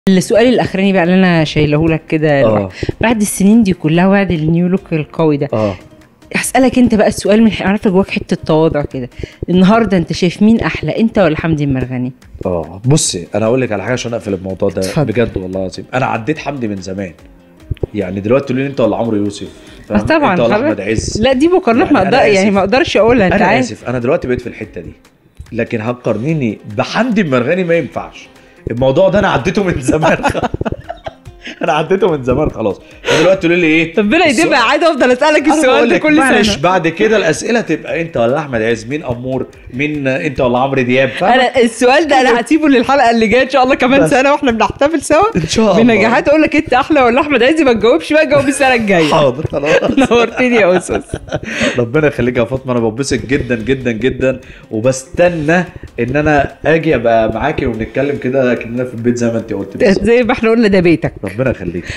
السؤال الاخراني بقى اللي انا شايله لك كده اه بعد السنين دي كلها وبعد النيو لوك القوي ده اه هسألك انت بقى السؤال من عارف جواك حته تواضع كده النهارده انت شايف مين احلى انت ولا حمدي المرغني اه بصي انا اقول لك على حاجه عشان اقفل الموضوع ده اتفضل. بجد والله العظيم انا عديت حمدي من زمان يعني دلوقتي تقولي لي انت ولا عمرو يوسف آه فاهم؟ طبعا انت ولا خلاص. احمد عز لا دي مقارنات يعني ما أنا اقدر يعني آسف. ما اقدرش اقولها انت انا عارف اسف انا دلوقتي بقيت في الحته دي لكن هتقارنيني بحمدي المرغني ما ينفعش الموضوع ده انا عديته من زمان انا عديته من زمان خلاص دلوقتي تقولي لي ايه ربنا يديم السؤال- عادي افضل اسالك أنا السؤال بقول ده لك كل معلش سنه بعد كده الاسئله تبقى انت ولا احمد عز مين امور مين انت ولا عمرو دياب فاهمة؟ انا السؤال ده انا هسيبه للحلقه اللي جايه ان شاء الله كمان بس. سنه واحنا بنحتفل سوا ان شاء الله بنجاحات اقول لك انت احلى ولا احمد عز ما تجاوبش بقى جاوب السنه الجايه حاضر خلاص نورتني يا استاذ ربنا يخليك يا فاطمه انا ببسط جدا جدا جدا وبستنى ان انا اجي ابقى معاكي ونتكلم كده كاننا في البيت زي ما انت قلت بالظبط. زي ما احنا قلنا ده بيتك ربنا يخليك